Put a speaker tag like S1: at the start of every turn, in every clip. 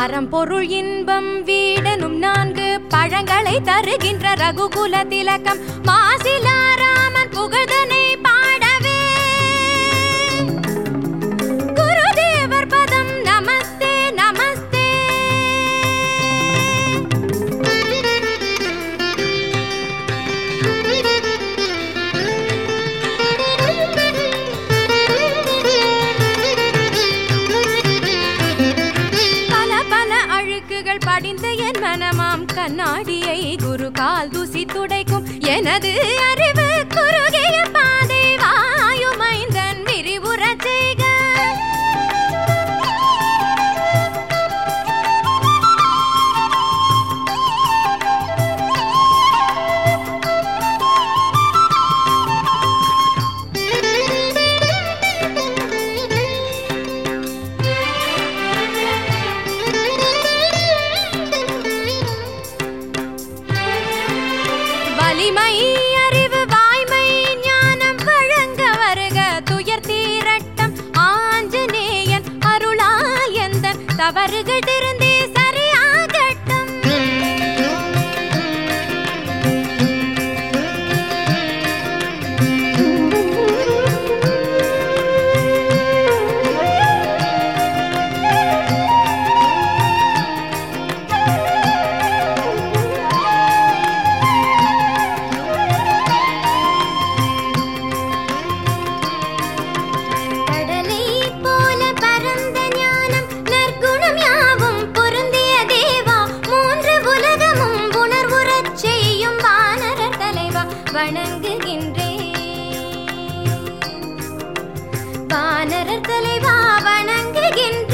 S1: அறம்பொருள் இன்பம் வீடனும் நான்கு பழங்களை தருகின்ற ரகுகுல திலகம் மாசிலா ராமன் புகழ்தனை பாடவே குருதேவர் பதம் நமஸ்தே நமஸ்தே பல பல அழுக்குகள் படிந்த என் மனமாம் கண்ணாடியை குரு கால் தூசி துடைக்கும் எனது அறிவு குறுகிய பாதை வாயுமைந்தன் விரிவுறச் செய்க வலிமை அறிவு வாய்மை ஞானம் வழங்க வருக துயர் தீரட்டம் ஆஞ்சநேயன் அருளால் எந்த தவறுகள் திருந்தே சரியாகட்டும் கடலை போல பரந்த ஞானம் நற்குணம் யாவும் பொருந்திய தேவா மூன்று உலகமும் உணர்வுறச் செய்யும் வானரர் தலைவா வணங்குகின்றேன் வானரர் தலைவா வணங்குகின்றேன்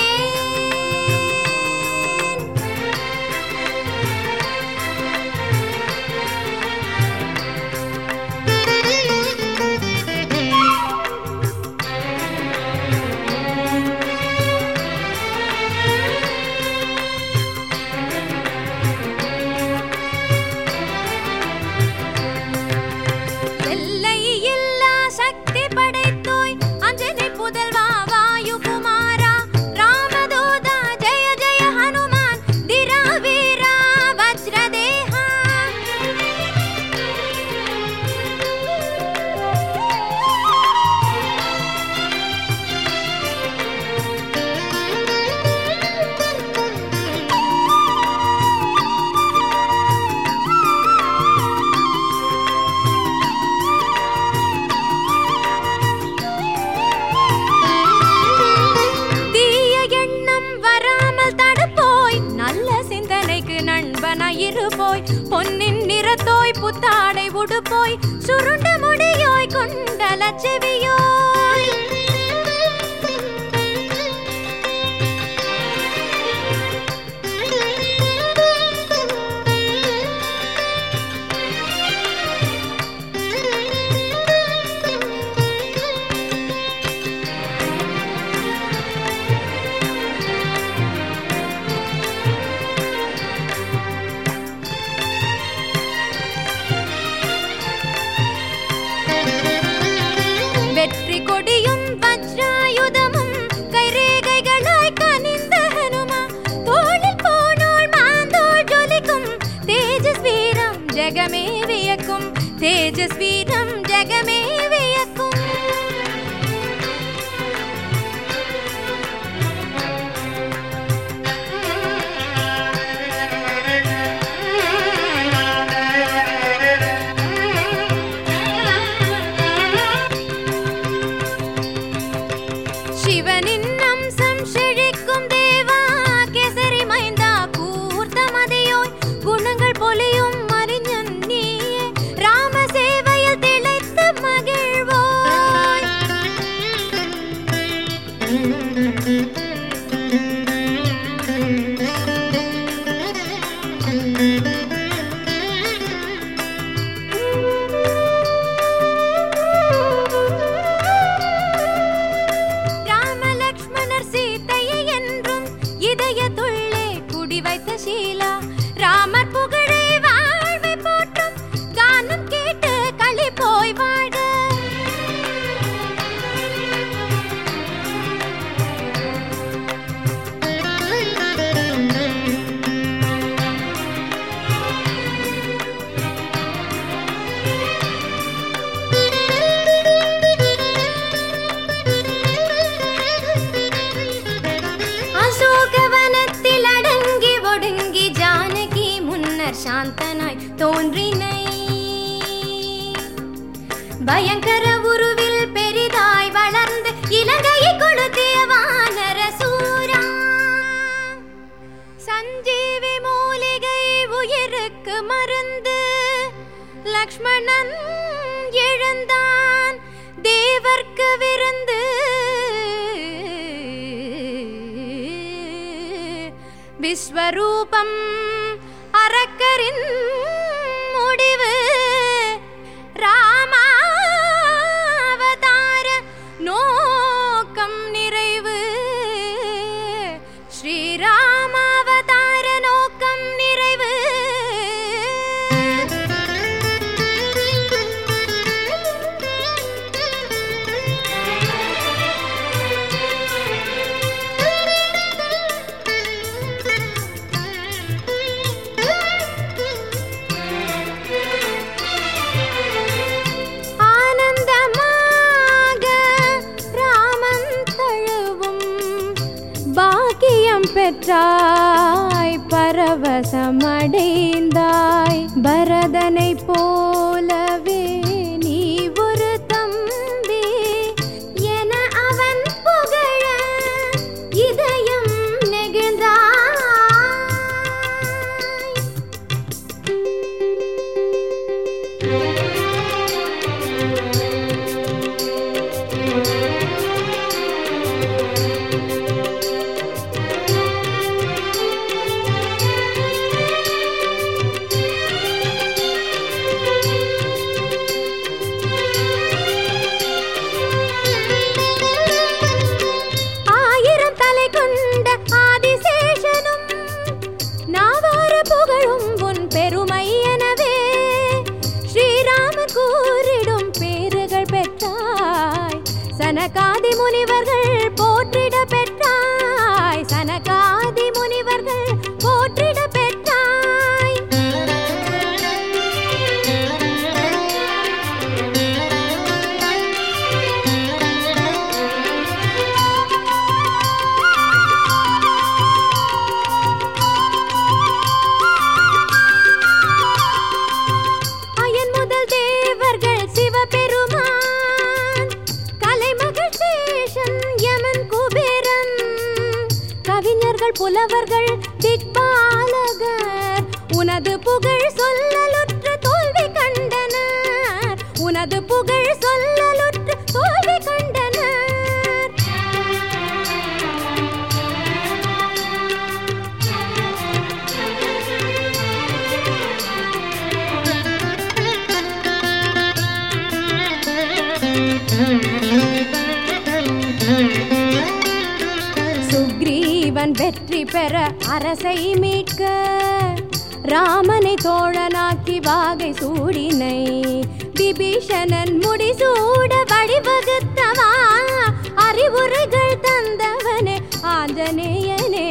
S1: எல்லை இல்லா சக்தி படைத்தோய் அஞ்சனை புதல்வா வாயு குமாரா ராமதூதா ஜெய ஜெய ஹனுமான் திரா வீரா வஜ்ரதேஹா தீய எண்ணம் வராமல் தடுப்போய் நல்ல சிந்தனைக்கு நண்பனாயிருப்போய் பொன்னின் நிறத்தோய் புத்தாடை உடுப்போய் சுருண்ட முடியோய் கொண்ட லட்சவியோய் வெற்றி கொடியும் வஜ்ராயுதமும் கைரேகைகளாய் கனிந்த ஹனுமா தோளில் போனோள் மாந்தோள் ஜொலிக்கும் தேஜஸ் வீரம் ஜெகமே வியக்கும் தேஜஸ் வீரம் ஜெகமே வியக்கும் சிவனின் அம்சம் செழிக்கும் தேவா கேசரி மைந்தா கூர்த்த மதியோய் குணங்கள் பொலியும் அறிஞன் நீயே ராம சேவைய ஒன்றினை பயங்கர உருவில் பெரிதாய் வளர்ந்து இலங்கையை கொளுத்திய வானர சூரா சஞ்சீவி மூலிகை உயிருக்கு மருந்து லக்ஷ்மணன் எழுந்தான் தேவர்க்கு விருந்து விஸ்வரூபம் அரக்கரின் முடிவு ராமாவதார நோக்கம் நிறைவு ஸ்ரீராமாவதார நோக்கம் நிறைவு ஆனந்தமாக ராமன் தழுவும் பாக்கியம் பெற்றாய் பரவசமடைந்தாய் பரதனை போலவே நீ ஒரு தம்பி என அவன் புகழ இதயம் நெகிழ்ந்தாய் ஆயிரம் தலை கொண்ட ஆதிசேஷனும் நாவார புகழும் உன் பெருமை எனவே ஸ்ரீராம கூறிடும் பேறுகள் பெற்றாய் சனகாதி முனிவர்கள் போற்றிட பெற்றாய் சனகாதி முனிவர்கள் போற்றிட பெற்றாய் அயன் முதல் தேவர்கள் சிவபெருமான் கலைமகள் சேஷன் யமன் குபேரன் கவிஞர்கள் புலவர்கள் திக்பாலகர் உனது புகழ் சொல்லலுற்று தோல்வி கண்டனர் உனது புகழ் சொல்லலுற்று தோல்வி கண்டனர் சுக்ரீவன் வெற்றி பெற அரசை மீட்க ராமனை தோழனாக்கி வாகை சூடினை விபீஷணன் முடிசூட வழிவகுத்தவா அறிவுரைகள் தந்தவனே ஆஞ்சநேயனே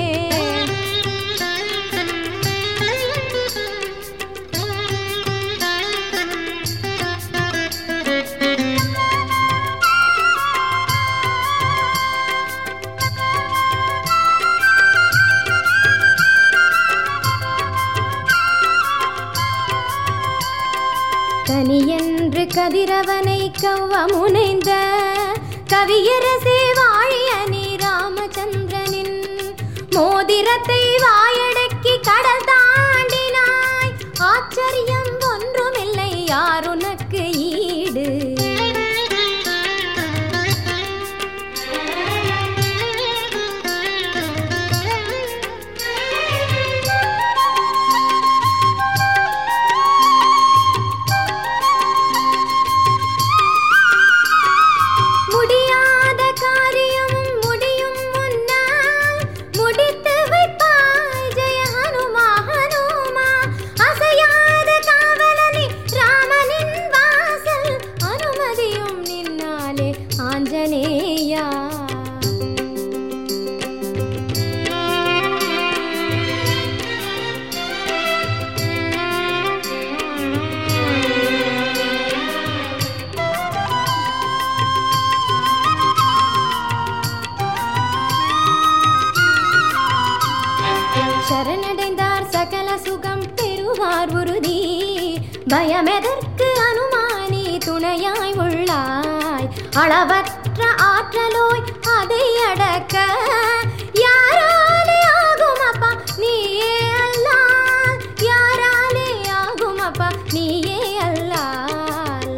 S1: கனியென்று கதிரவனை கவ்வ முனைந்த கவியரசே வாழிய நீ ராமச்சந்திரனின் மோதிரத்தை வாயடக்கி கடல் தாண்டினாய் ஆச்சரியம் ஒன்றுமில்லை யாருனக்கு ஈடு முடியாத காரியம் முடியும் முன்னால் முடித்து வைப்பாய் ஜெய ஹனுமா ஹனுமா அசையாத காவலனி ராமனின் வாசல் அனுமதியும் நின்னாலே ஆஞ்சநேயா சரணடைந்தார் சகல சுகம் பெறுவார் உறுதி பயமெதற்கு அனுமானி துணையாய் உள்ளாய் அளவற்ற ஆற்றலோய் அதை அடக்க யாராலே ஆகும் அப்பா நீயே அல்லால் யாராலே ஆகும் அப்பா நீயே அல்லால்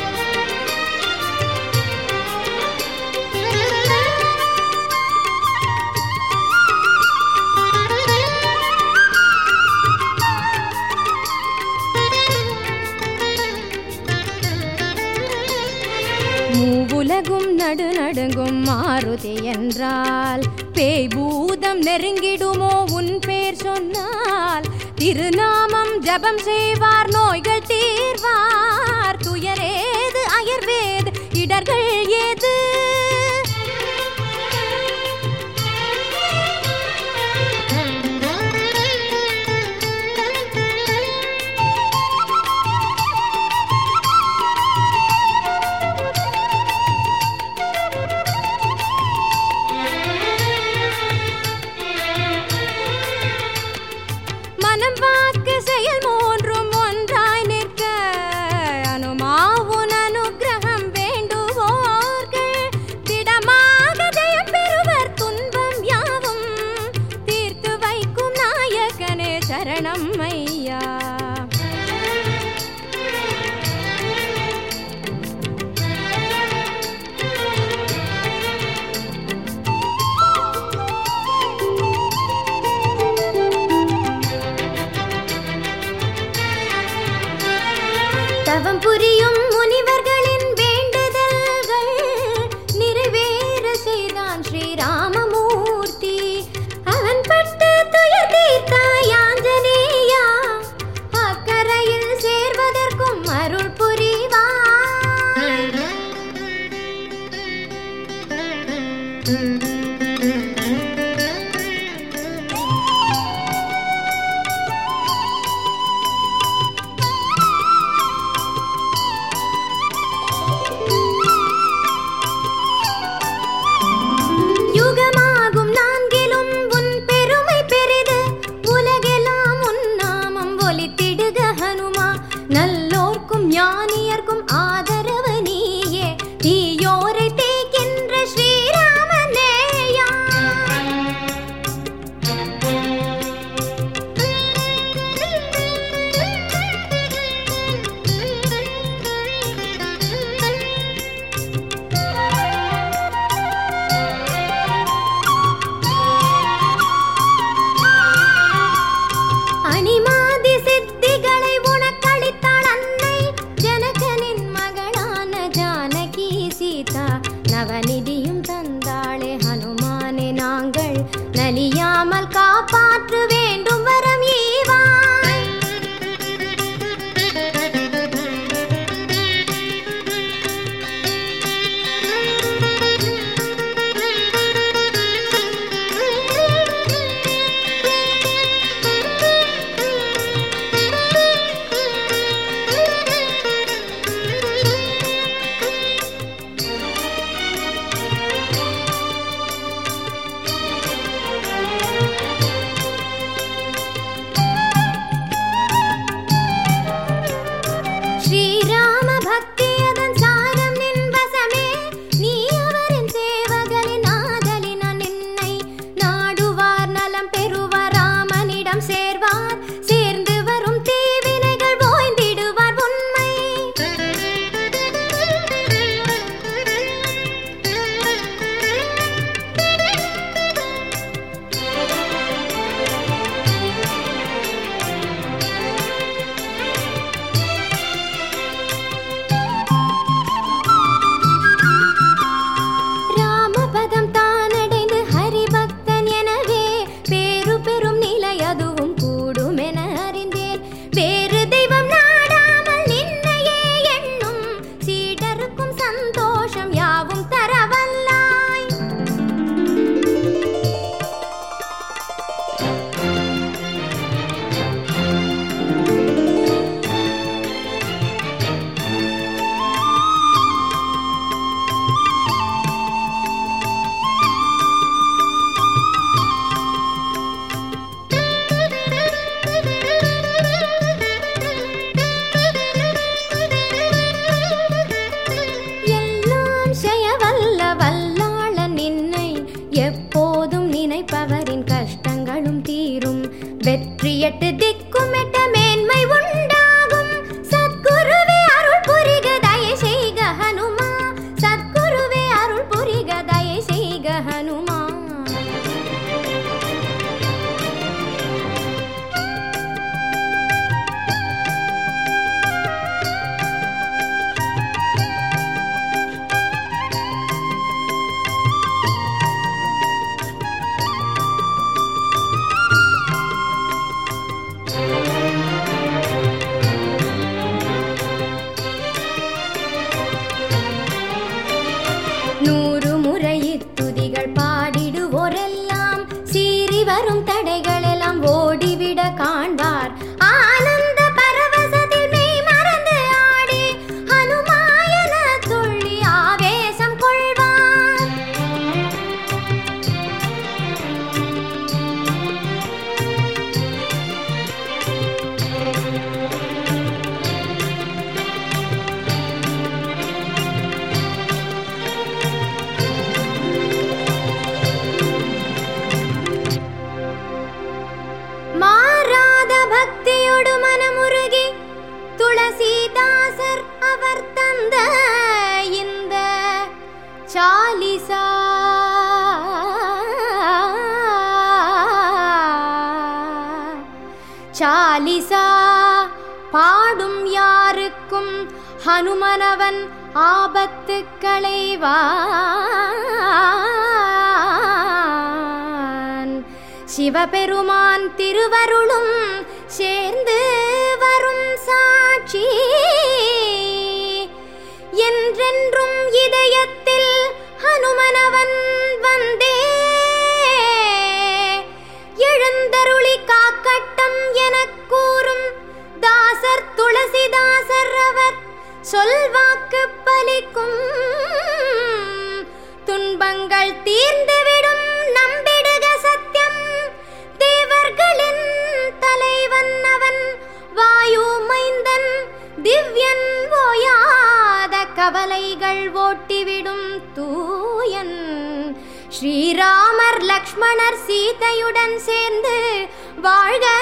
S1: மூவுலகும் நடுநடுங்கும் மாருதி என்றால் பேய் பூதம் நெருங்கிடுமோ உன் பேர் சொன்னால் திருநாமம் ஜபம் செய்வார் நோய்கள் தீர்வார் துயரேது அயர்வேது இடர்கள் ஏது மனம் வாக்கு செயல் மூன்றும் ஒன்றாய் நிற்க அனுமாவுன் அனுக்கிரகம் வேண்டுவோர்கள் திடமாக ஜெயம் பெறுவர் துன்பம் யாவும் தீர்த்து வைக்கும் நாயகனே சரணம் ஐயா தவம் புரியும் முனிவர்களின் வேண்டுதல்கள் நிறைவேற செய்தான் ஸ்ரீராமமூர்த்தி அவன் பட்ட துயர் தீர்த்தாய் ஆஞ்சநேயா அக்கரையில் சேர்வதற்கும் அருள் புரிவாய் யுகமாகும் நான்கிலும் உன் பெருமை பெரிது உலகெல்லாம் உன் நாமம் ஒலித்திடுக ஹனுமா நல்லோர்க்கும் ஞானியர்க்கும் ஆதரவு நீயே தீயோரை தேய்க்கின்ற ஸ்ரீராமனேயா அணிமாதி சித்திகளை உனக்களித்தாள் அன்னை ஜனகனின் மகளான ஜானகி சீதா நவநிதியும் தந்தாளே ஹனுமானே நாங்கள் நலியாமல் காப்பாற்று வேண்டும் வரம் ஈவாய் சாலிசா பாடும் யாருக்கும் ஹனுமனவன் ஆபத்து களைவான் சிவபெருமான் திருவருளும் சேர்ந்து வரும் சாட்சி என்றென்றும் இதயத்தில் ஹனுமனவன் வந்தே எழுந்தருளி காக்கட்டம் எனக் கூறும் தாசர் துளசிதாசர் அவர் சொல்வாக்கு பலிக்கும் துன்பங்கள் தீர்ந்துவிடும் நம்பிடுக சத்தியம் தேவர்களின் தலைவன் அவன் வாயு மைந்தன் திவ்யன் ஓயாத கவலைகள் ஓட்டிவிடும் தூயன் ஸ்ரீராமர் லக்ஷ்மணர் சீதையுடன் சேர்ந்து வாழ்க